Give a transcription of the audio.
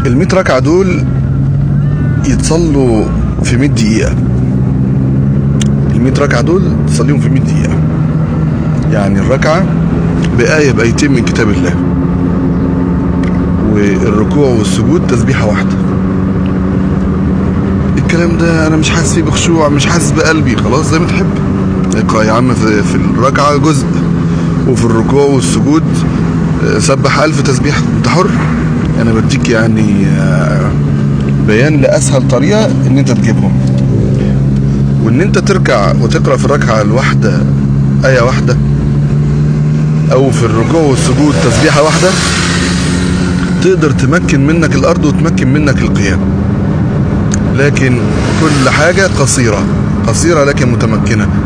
ال ركعة دول يتصلوا في 100 دقيقة ال ركعة دول تصليهم في 100 دقيقة يعني الركعة بآية بآيتين من كتاب الله والركوع والسجود تسبيحة واحدة الكلام ده انا مش حاسس فيه بخشوع مش حاسس بقلبي خلاص زي ما تحب اقرا يا عم في, في الركعة جزء وفي الركوع والسجود سبح ألف تسبيح انت حر انا بديك يعني بيان لاسهل طريقة ان انت تجيبهم وان انت تركع وتقرأ في الركعة الواحدة آية واحدة او في الركوع والسجود تسبيحة واحدة تقدر تمكن منك الارض وتمكن منك القيام لكن كل حاجة قصيرة قصيرة لكن متمكنة